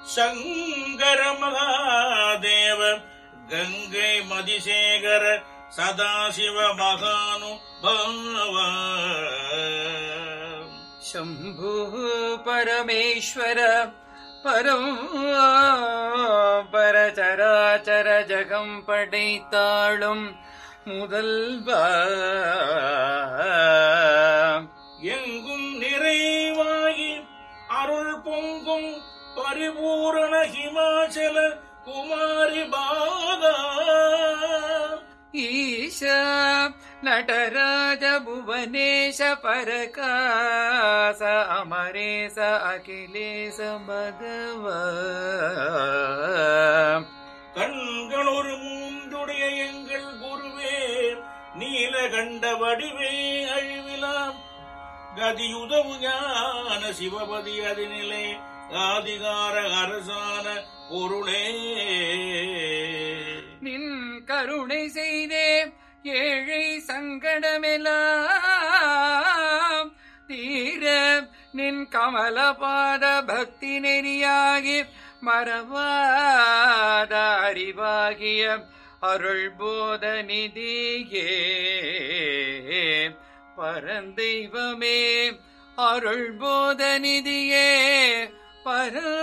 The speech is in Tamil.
சங்கர மகாதேவ கங்கை மதிசேகர சதாசிவ மகானுபாவ शम्भुः परमेश्वर பரம் பரச்சராச்சர ஜகம் படைத்தாளும் முதல்வா எங்கும் நிறைவாகி அருள் பொங்கும் பரிபூரண ஹிமாச்சல குமாரி பாதா ஈಶ நடராஜ புவனேಶ பரகாச அமரேச அகிலேச மதவ கண்கள் ஒரு மூன்றுடைய எங்கள் குருவே நீலகண்ட வடிவே அழிவிலாம் கதியுதவு ஞான சிவபதி அதினிலே ஆதிகார அரசான பொருளே நின் கருணை செய்தே ஏழை சங்கடமெல்லாம் தீர நின் கமலபாத பக்தி நெறியாகி மறவாத அறிவாகிய அருள் போத நிதியே பரந்தெய்வமே அருள் போத நிதியே பரந்தெய்வமே